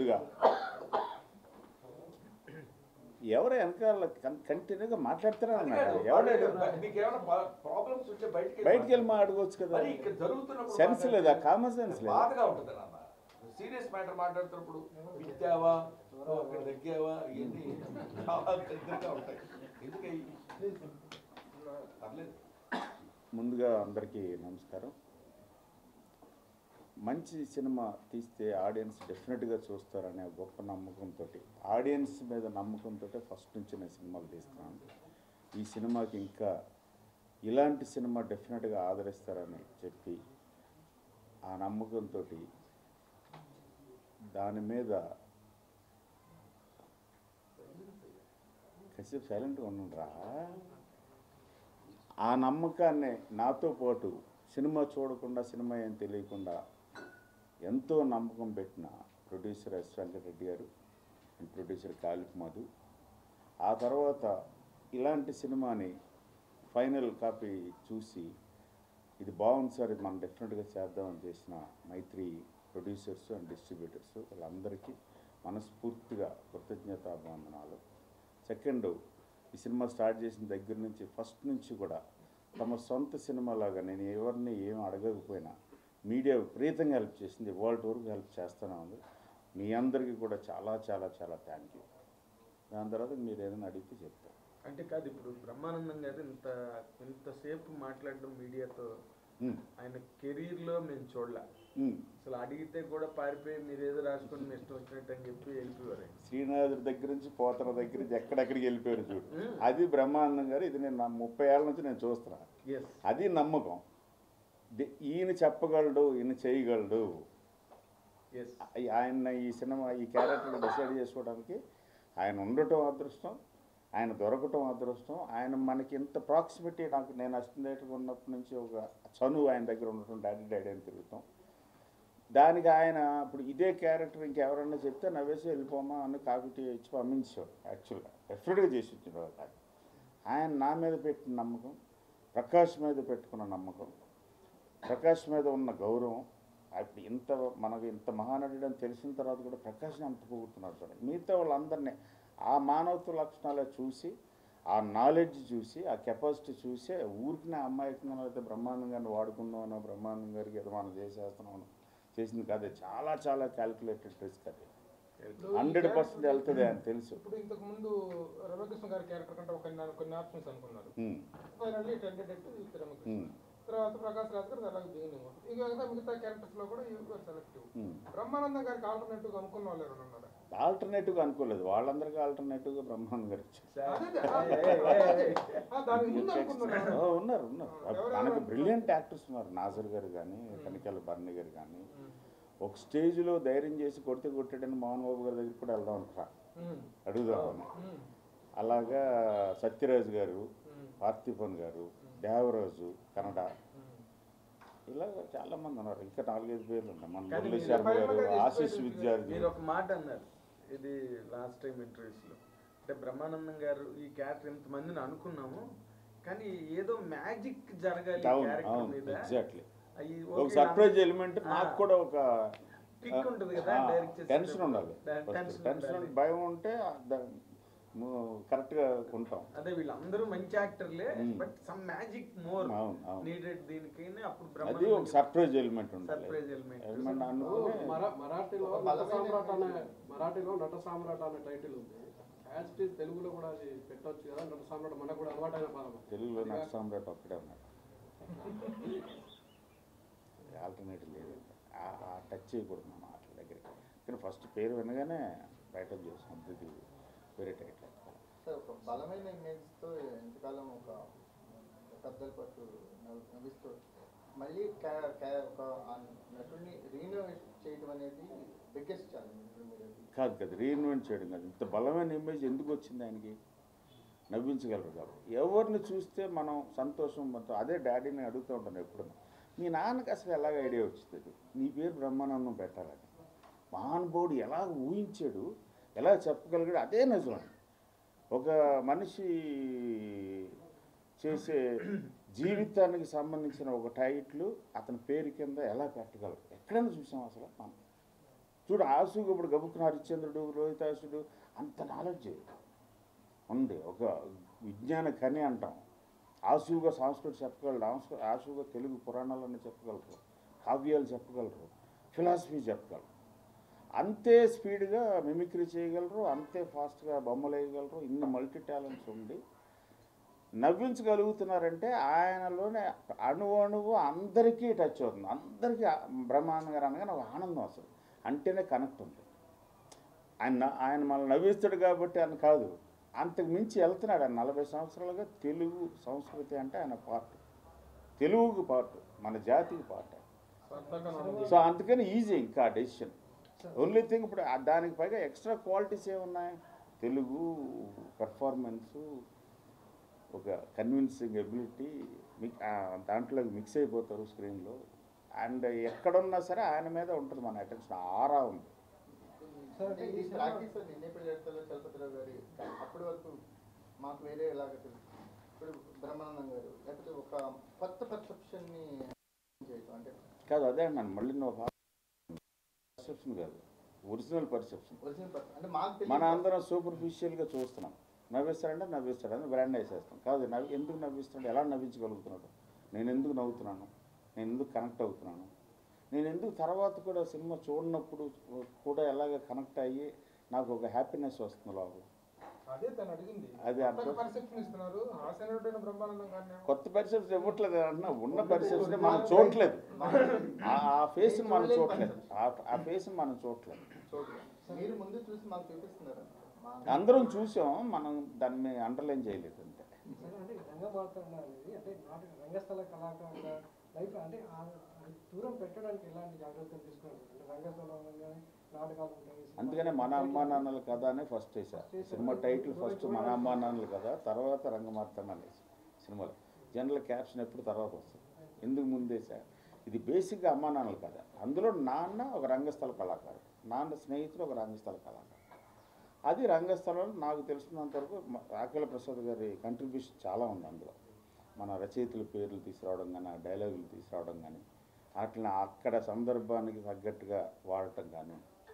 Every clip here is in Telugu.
కంటిన్యూగా ఎవరు వెనకాల కంటిన్యూగా మాట్లాడుతూనే ఉన్నారు ఎవడాడు మీకేమైనా ప్రాబ్లమ్స్ ఉంటే బయటికి బయటికి వెళ్ళి మాట్లాడుకోవచ్చు కదా మరి ఇక్కడ జరుగుతున్నప్పుడు సెన్స్ లేదా కామన్ సెన్స్ లేదా బాధగా ఉంటుంది నాన్న సీరియస్ మ్యాటర్ మాట్లాడుతున్నప్పుడు విత్తావా ఓ, అక్కడ దగ్గావా ఇవన్నీ చాలా దగ్గరగా ఉంటాయి ఎందుకయ్యి పర్లేదు ముందుగా అందరికీ నమస్కారం మంచి సినిమా తీస్తే ఆడియన్స్ డెఫినెట్గా చూస్తారనే గొప్ప నమ్మకంతో ఆడియన్స్ మీద నమ్మకంతో ఫస్ట్ నుంచి నేను సినిమాలు తీస్తున్నాను ఈ సినిమాకి ఇంకా ఇలాంటి సినిమా డెఫినెట్గా ఆదరిస్తారని చెప్పి ఆ నమ్మకంతో దాని మీద కాసేపు సైలెంట్గా ఉండండిరా ఆ నమ్మకాన్ని నాతో పాటు సినిమా చూడకుండా సినిమా ఏం తెలియకుండా ఎంతో నమ్మకం పెట్టిన ప్రొడ్యూసర్ ఎస్ వెంకటరెడ్డి గారు అండ్ ప్రొడ్యూసర్ కాలిక్ మధు ఆ తర్వాత ఇలాంటి సినిమాని ఫైనల్ కాపీ చూసి ఇది బాగుంది సార్ ఇది మనం డెఫినెట్గా చేద్దామని చేసిన మైత్రి ప్రొడ్యూసర్స్ అండ్ డిస్ట్రిబ్యూటర్స్ వాళ్ళందరికీ మనస్ఫూర్తిగా కృతజ్ఞతాభివందనాలు సెకండ్ ఈ సినిమా స్టార్ట్ చేసిన దగ్గర నుంచి ఫస్ట్ నుంచి కూడా తమ సొంత సినిమాలాగా నేను ఎవరిని ఏం అడగకపోయినా మీడియా విపరీతంగా హెల్ప్ చేసింది వరల్డ్ వరకు హెల్ప్ చేస్తూనే ఉంది మీ అందరికీ కూడా చాలా చాలా చాలా థ్యాంక్ యూ దాని తర్వాత మీరు ఏదైనా అడిగితే చెప్తారు అంటే కాదు ఇప్పుడు బ్రహ్మానందం గారు ఇంత ఇంతసేపు మాట్లాడడం మీడియాతో ఉమ్, ఆయన కెరీర్ లో మేము చూడలే ఉమ్. అసలు అడిగితే కూడా పారిపోయి మీరు ఏదో రాసుకొని మీ ఇష్టం వచ్చినట్టు అని చెప్పి వెళ్ళిపోయారు ఆయన. శ్రీనాథుడి దగ్గర నుంచి పోతన దగ్గర నుంచి ఎక్కడెక్కడికి వెళ్ళిపోయారు చూడు ఉమ్. అది బ్రహ్మానందం గారు ఇది నేను నా ముప్పై ఏళ్ళ నుంచి నేను చూస్తున్నా Yes. అది నమ్మకం ది- ఈయన చెప్పగలడు ఈయన చేయగలడు Yes. ఆ- ఆయన ఈ సినిమా ఈ క్యారెక్టర్ డిసైడ్ చేసుకోవడానికి ఆయన ఉండటం అదృష్టం ఆయన దొరకటం అదృష్టం ఆయన మనకి ఇంత ప్రాక్సిమిటీ నాకు నేను అసిస్టెంట్గా ఉన్నప్పటి నుంచి ఒక చనువు ఆయన దగ్గర ఉండటం డాడీ డాడీ అని తిరుగుతాం దానికి ఆయన ఇప్పుడు ఇదే క్యారెక్టర్ ఇంకెవరన్నా చెప్తే నవ్వేసి వెళ్ళిపోమా అని కాఫీ టీ ఇచ్చి పంపించేవాడు యాక్చువల్గా డెఫినెట్గా చేసి ఇచ్చేవాడు కాదు ఆయన నా మీద పెట్టిన నమ్మకం ప్రకాష్ మీద పెట్టుకున్న నమ్మకం ప్రకాష్ మీద ఉన్న గౌరవం ఇప్పుడు ఇంత మనకు ఇంత మహానటుడు అని తెలిసిన తర్వాత కూడా ప్రకాష్ని అంత పొగుడుతున్నారు చూడండి మిగతా వాళ్ళందరినీ ఆ మానవత్వ లక్షణాలే చూసి ఆ నాలెడ్జ్ చూసి ఆ కెపాసిటీ చూసి ఊరికి అమ్మాయికంగా అయితే బ్రహ్మాండం గారిని వాడుకుందామనో బ్రహ్మాండం గారికి ఏదో మనం చేసేస్తున్నామనో చేసింది కాదు చాలా చాలా క్యాలిక్యులేటెడ్ రిస్క్ అది హండ్రెడ్ పర్సెంట్ వెళ్తుంది అని తెలుసు ఇప్పుడు ఇంతకు ముందు రమకృష్ణ గారి క్యారెక్టర్ కంటే ఒక కొన్ని- కొన్ని ఆప్షన్స్ అనుకున్నారు ఉమ్, ఫైనల్లీ టెండెడ్ రమకృష్ణ ఉమ్, తర్వాత ప్రకాష్ రాజ్ గారు అలాగే బిగినింగ్ ఇంకా మిగతా మిగతా క్యారెక్టర్స్ లో కూడా సెలెక్టివ్ ఉమ్. బ్రహ్మానందం గారికి ఆల్టర్నేటివ్ అనుకున్న వాళ్ళు ఎవరైనా ఉన్నారా ఆల్టర్నేటివ్గా అనుకోలేదు వాళ్ళందరికీ ఆల్టర్నేటివ్గా బ్రహ్మాండం గారు ఇచ్చారు అదే, ఏ, ఏ, ఏ, ఏ. ఆ, దానికి ముందు అనుకున్నారు ఓ, ఉన్నారు ఉన్నారు మనకు బ్రిలియంట్ యాక్టర్స్ ఉన్నారు నాజర్ గారు కానీ కనికల బర్ణి గారు కానీ ఒక స్టేజ్లో ధైర్యం చేసి కొడితే కొట్టాడని మోహన్ బాబు గారి దగ్గరికి కూడా వెళ్దాం అంటారా అడుగుదామని అలాగా సత్యరాజు గారు పార్థిపన్ గారు దేవరాజు కన్నడ ఇలా చాలా మంది ఉన్నారు ఇంకా నాలుగైదు పేర్లు ఉన్నాయి మన కానీ మురళీ మీరు శర్మ గారు ఫైనల్గా ఆశీష్ తీసుకెళ్ళి విద్యార్థి మీరు ఒక మాట అన్నారు ఇది లాస్ట్ టైం ఇంటర్వ్యూస్ లో అంటే బ్రహ్మానందం గారు ఈ క్యారెక్టర్ ఇంతమందిని అనుకున్నాము కానీ ఏదో మ్యాజిక్ జరగాలి అవును క్యారెక్టర్ అవును మీద ఎగ్జాక్ట్లీ అయ్యి ఒక ఓకే సర్ప్రైజ్ ఎలిమెంట్ ఆ. నాకు కూడా ఒక Kick ఉంటుంది కదా, direct చేసేటప్పుడు. టెన్షన్ ఉండాలి దా- tension టెన్షన్ ఉండాలి. భయం ఉంటే కరెక్ట్గా ఉంటాం అదే వీళ్ళందరూ మంచి యాక్టర్లే hmm. But some magic more అవును, అవును. నీడెడ్ దీనికి అప్పుడు అది బ్రహ్మానందం ఒక సర్ప్రైజ్ ఎలిమెంట్ ఉండాలి Surprise element. ఎలిమెంట్ అనుకుని మరా- మరాఠీలో నట సామ్రాట్ అనే మరాఠీలో నట సామ్రాట్ అనే టైటిల్ ఉంది యాజ్ ఇట్ ఈస్ తెలుగులో కూడా అది పెట్టొచ్చు కదా నట సామ్రాట్ మనకు కూడా అలవాటైన పదం తెలుగులో నట సామ్రాట్ ఒక్కడే ఉన్నాడు ఆల్టర్నేటివ్ లేదు ఆ- ఆ టచ్ చేయకూడదు మన మాటల దగ్గర కానీ ఫస్ట్ పేరు వినగానే బయట చేసాం ఇది వేరే టైటిల్ సార్ ఒక బలమైన ఇమేజ్తో ఎంతకాలం ఒక పెద్దల పట్టు నవ్వు- నవ్విస్తూ మళ్ళీ క్యా- క్యా- ఒక ఆ నటుడిని రీనోవేట్ చేయడం అనేది బిగ్గెస్ట్ ఛాలెంజ్ మీరు కాదు కదా రీఇన్వెంట్ చేయడం కాదు ఇంత బలమైన ఇమేజ్ ఎందుకు వచ్చింది ఆయనకి నవ్వించగలరు కాబట్టి ఎవరిని చూస్తే మనం సంతోషం మొత్తం అదే డాడీని అడుగుతూ ఉంటాను ఎప్పుడు మీ నాన్నకి అసలు ఎలాగ ఐడియా వచ్చింది నీ పేరు బ్రహ్మానందం పెట్టాలని మహానుభావుడు ఎలా ఊహించాడు ఎలా చెప్పగలిగాడు అదే నిజం ఒక మనిషి చేసే జీవితానికి సంబంధించిన ఒక టైటిల్ అతని పేరు కింద ఎలా పెట్టగలరు ఎక్కడైనా చూసాం అసలు మనం చూడు ఆసుకు ఇప్పుడు గబుక్కున హరిశ్చంద్రుడు రోహితాసుడు అంత నాలెడ్జ్ ఉంది ఒక విజ్ఞాన కని అంటాం ఆసుగా సంస్కృతి చెప్పగలరు ఆసు- ఆసుగా తెలుగు పురాణాలను చెప్పగలరు కావ్యాలు చెప్పగలరు ఫిలాసఫీ చెప్పగలరు అంతే స్పీడ్గా మిమిక్రీ చేయగలరు అంతే ఫాస్ట్గా బొమ్మలు వేయగలరు ఇన్ని మల్టీ టాలెంట్స్ ఉండి నవ్వించగలుగుతున్నారంటే ఆయనలోనే అణు అణువు అందరికీ టచ్ అవుతుంది అందరికీ ఆ బ్రహ్మానంద గారు అనగా నాకు ఆనందం అసలు అంటేనే కనెక్ట్ ఉంది ఆయన ఆయన మనల్ని నవ్విస్తాడు కాబట్టి ఆయన కాదు అంతకు మించి వెళ్తున్నాడు ఆయన నలభై సంవత్సరాలుగా తెలుగు సంస్కృతి అంటే ఆయన పార్ట్ తెలుగుకి పార్ట్ మన జాతికి పార్ట్ సో అందుకని ఈజీ ఇంకా డెసిషన్ ఓన్లీ థింగ్ ఇప్పుడు ఆ దానికి పైగా ఎక్స్ట్రా క్వాలిటీస్ ఏమున్నాయి తెలుగు పెర్ఫార్మెన్సు ఒక కన్విన్సింగ్ ఎబిలిటీ మిక్ ఆ దాంట్లో మిక్స్ అయిపోతారు స్క్రీన్లో అండ్ ఎక్కడున్నా సరే ఆయన మీద ఉంటుంది మన అటెన్షన్ ఆరా ఉంది అంటే ఈ ప్రాక్టీస్ నిన్నేపల్లి జడతలో చలపతిరావు గారి అప్పటి వరకు మాకు వేరే ఎలాగ తెలుసు ఇప్పుడు బ్రహ్మానందం గారు లేకపోతే ఒక కొత్త పర్సెప్షన్ని చేయటం అంటే కాదు అదే అన్నాను మళ్ళీ నువ్వు పర్సెప్షన్ కాదు ఒరిజినల్ పర్సెప్షన్ ఒరిజినల్ పర్సన్ అంటే మాకు మన తెలియదు అందరం సూపర్ఫిషియల్గా చూస్తున్నాం నవ్విస్తాడంటే నవ్విస్తాడని బ్రాండ్ వేసేస్తాం కాదు నవ్వి ఎందుకు నవ్విస్తున్నాడు ఎలా నవ్వించగలుగుతున్నాడు నేను ఎందుకు నవ్వుతున్నాను నేను ఎందుకు కనెక్ట్ అవుతున్నాను నేను ఎందుకు తర్వాత కూడా సినిమా చూడనప్పుడు కూడా ఎలాగ కనెక్ట్ అయ్యి నాకు ఒక హ్యాపీనెస్ వస్తుంది లోపల అదే తను అడిగింది అది కొత్త అర్థం- పర్సెప్షన్ ఇస్తున్నారు హాస్యనటుడైన బ్రహ్మానందం గారిని కొత్త పరిసెప్షన్ ఇవ్వట్లేదు అన్న ఉన్న పరిసెప్షన్ మనం చూడట్లేదు ఆ- ఆ ఫేస్ని మనం చూడట్లేదు ఆ- ఆ ఫేస్ని మనం చూడట్లేదు మీరు ముందు చూసి మాకు చూపిస్తున్నారు మా అందరం చూసాం మనం దాన్ని అండర్లైన్ చేయలేదు అంతే సరే అంటే రంగభారతంగా అనేది అంటే నాటక రంగస్థల కళాకారుల లైఫ్ అంటే ఆ- అది దూరం పెట్టడానికి ఎలాంటి జాగ్రత్తలు తీసుకోవాలి అంటే రంగస్థలం కానీ నాటకాలు ఉంటాయి సినిమా- అందుకనే మన అమ్మా నాన్నల కథ అనే ఫస్ట్ వేసా సినిమా టైటిల్ ఫస్ట్ మన అమ్మా నాన్నల కథ తర్వాత రంగమార్తన అనేసి సినిమాలో జనరల్ క్యాప్షన్ ఎప్పుడు తర్వాత వస్తుంది ఎందుకు ముందేసా ఇది బేసిక్గా అమ్మా నాన్నల కథ అందులో నాన్న ఒక రంగస్థల కళాకారుడు నాన్న స్నేహితుడు ఒక రంగస్థల కళాకారుడు అది రంగస్థలంలో నాకు తెలిసినంత వరకు మ- రాకేల ప్రసాద్ గారి కంట్రిబ్యూషన్ చాలా ఉంది అందులో మన రచయితల పేర్లు తీసుకురావడం కానీ ఆ డైలాగులు తీసుకురావడం కానీ వాటిని అక్కడ సందర్భానికి తగ్గట్టుగా వాడటం కానీ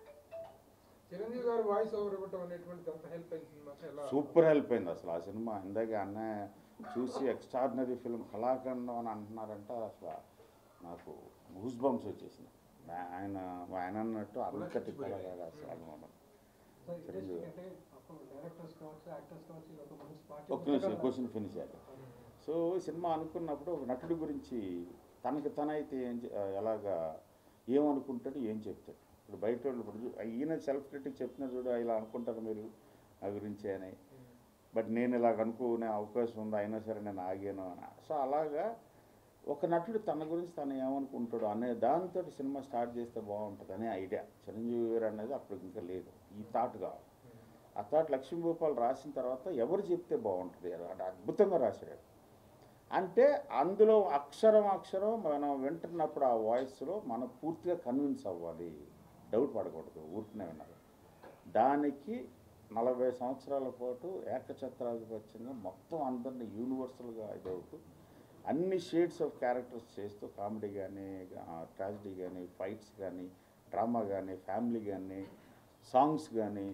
చిరంజీవి గారు వాయిస్ ఓవర్ ఇవ్వటం అనేటువంటిది ఎంత హెల్ప్ అయింది సినిమాకి ఎలా సూపర్ హెల్ప్ అయింది అసలు ఆ సినిమా ఇందాక అన్నయ్య చూసి ఎక్స్ట్రాడినరీ ఫిల్మ్ కళాఖండం అని అంటున్నారంటే అసలు నాకు గూస్ బంప్స్ వచ్చేసింది ఆ- ఆయన ఆయన అన్నట్టు అంతటి కళగా అసలు అనమాట సో ఇండస్ట్రీ అంటే అప్పుడు డైరెక్టర్స్ కావచ్చు యాక్టర్స్ కావచ్చు ఇది ఒక మంచి పార్టీ ఒక్క నిమిషం క్వశ్చన్ ఫినిష్ చేయాలి సో ఈ సినిమా అనుకున్నప్పుడు ఒక నటుడి గురించి తనకి తనైతే ఏం చే- ఎలాగా ఏమనుకుంటాడు ఏం చెప్తాడు ఇప్పుడు బయట వాళ్ళు ఇప్పుడు చూ- ఈయన సెల్ఫ్ క్రిటిక్ చెప్తున్నా చూడు ఇలా అనుకుంటారు మీరు నా గురించి అని బట్ నేను ఇలాగ అనుకునే అవకాశం ఉంది అయినా సరే నేను ఆగాను అని సో అలాగా ఒక నటుడు తన గురించి తను ఏమనుకుంటాడు అనే దాంతో సినిమా స్టార్ట్ చేస్తే బాగుంటుంది అనే ఐడియా చిరంజీవి గారు అనేది అప్పుడు ఇంకా లేదు ఈ థాట్ కావాలి ఆ థాట్ లక్ష్మీభూపాల్ రాసిన తర్వాత ఎవరు చెప్తే బాగుంటుంది అది అద్భుతంగా రాశాడు అంటే అందులో అక్షరం అక్షరం మనం వింటున్నప్పుడు ఆ వాయిస్లో మనం పూర్తిగా కన్విన్స్ అవ్వాలి డౌట్ పడకూడదు ఊరికనే విన్నారు దానికి నలభై సంవత్సరాల పాటు ఏకఛత్రాధిపత్యంగా మొత్తం అందరిని యూనివర్సల్గా ఇదవుతూ అన్ని షేడ్స్ ఆఫ్ క్యారెక్టర్స్ చేస్తూ కామెడీ కానీ ట్రాజిడీ కానీ ఫైట్స్ కానీ డ్రామా కానీ ఫ్యామిలీ కానీ సాంగ్స్ కానీ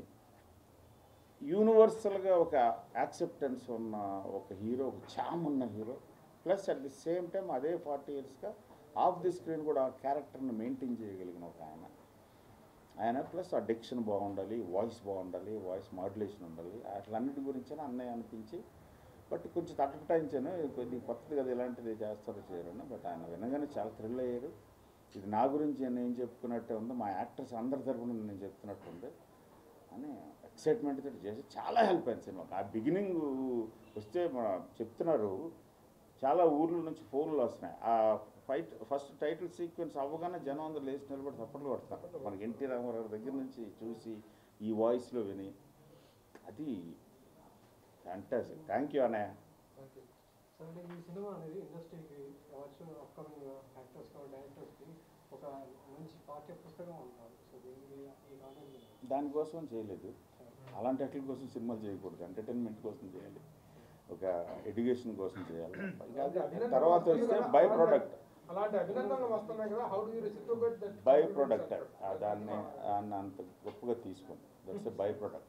యూనివర్సల్గా ఒక యాక్సెప్టెన్స్ ఉన్న ఒక హీరో ఒక చామ్ ఉన్న hero plus at the same time అదే ఫార్టీ ఇయర్స్గా ఆఫ్ ది స్క్రీన్ కూడా ఆ క్యారెక్టర్ని మెయింటైన్ చేయగలిగిన ఒక ఆయన ఆయన ప్లస్ ఆ డిక్షన్ బాగుండాలి వాయిస్ బాగుండాలి వాయిస్ మాడ్యులేషన్ ఉండాలి అట్లన్నిటి గురించి అన్నయ్య అనిపించి బట్ కొంచెం తటపటాయించాను కొద్ది కొత్తది కదా ఇలాంటిది చేస్తారో చేయరని బట్ ఆయన వినగానే చాలా థ్రిల్ అయ్యారు ఇది నా గురించి నేను చెప్పుకున్నట్టే ఉంది మా యాక్టర్స్ అందరి తరపున నేను చెప్తున్నట్టు ఉంది అని ఎక్సైట్మెంట్ తోటి చేసి చాలా హెల్ప్ అయింది సినిమాకి ఆ బిగినింగ్ వస్తే మన చెప్తున్నారు చాలా ఊర్ల నుంచి ఫోన్లు వస్తున్నాయి ఆ ఫైట్ ఫస్ట్ టైటిల్ సీక్వెన్స్ అవ్వగానే జనం అందరూ లేచి నిలబడి తప్పట్లు పడతారు మనకి ఎన్టీ రామారావు గారి దగ్గర నుంచి చూసి ఈ వాయిస్లో విని అది ఫ్యాంటాసిక్ థ్యాంక్ యూ అన్నయ్య సో అంటే ఈ సినిమా అనేది ఇండస్ట్రీకి కావచ్చు అప్కమింగ్ యాక్టర్స్ కావచ్చు డైరెక్టర్స్కి ఒక మంచి పాఠ్య పుస్తకం అంటారు సో దీనికి ఈ కాంటెంట్ దానికోసం చేయలేదు అలాంటి వాటి కోసం సినిమాలు చేయకూడదు ఎంటర్టైన్మెంట్ కోసం చేయాలి ఒక ఎడ్యుకేషన్ కోసం చేయాలి ఇక అది తర్వాత వస్తే బై ప్రోడక్ట్ అలాంటి అభినందనలు వస్తున్నాయి కదా how do you reciprocate that by product దాన్ని దాన్ని అంత గొప్పగా తీసుకుంది దట్స్ బై ప్రొడక్ట్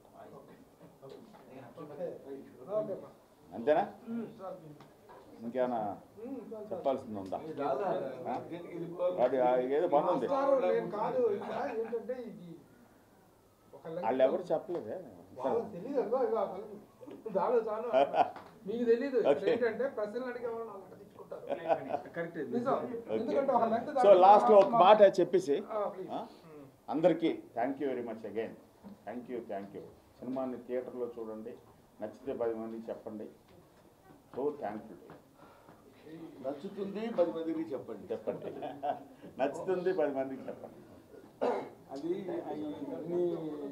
ఓకే అంతేనా ఇంకేమైనా చెప్పాల్సింది ఉందా రాదా? ఆ? దీనికి వెళ్ళిపోవాలి. అది ఆ ఏదో పని ఉంది మాస్టారు నేను కాదు ఇక్కడ ఏంటంటే ఇది ఒక లెక్క- వాళ్ళు ఎవరు చెప్పలేదే వాళ్ళకి తెలియదు అదిగో ఇగో అసలు చాలు చాలు మీకు తెలియదు ఇక్కడ Okay. ఏంటంటే ప్రశ్నలు అడిగే వాళ్ళు అలా తెచ్చుకుంటారు కరెక్ట్ నిజం ఎందుకంటే ఒక లెక్క సో లాస్ట్ ఒక మాట చెప్పేసి ప్లీజ్ ఆ? అందరికీ thank you very much again thank you thank you సినిమాని థియేటర్లో చూడండి నచ్చితే పది మందికి చెప్పండి సో థ్యాంక్ యూ నచ్చుతుంది పది మందికి చెప్పండి చెప్పండి నచ్చుతుంది పది మందికి చెప్పండి అది అన్ని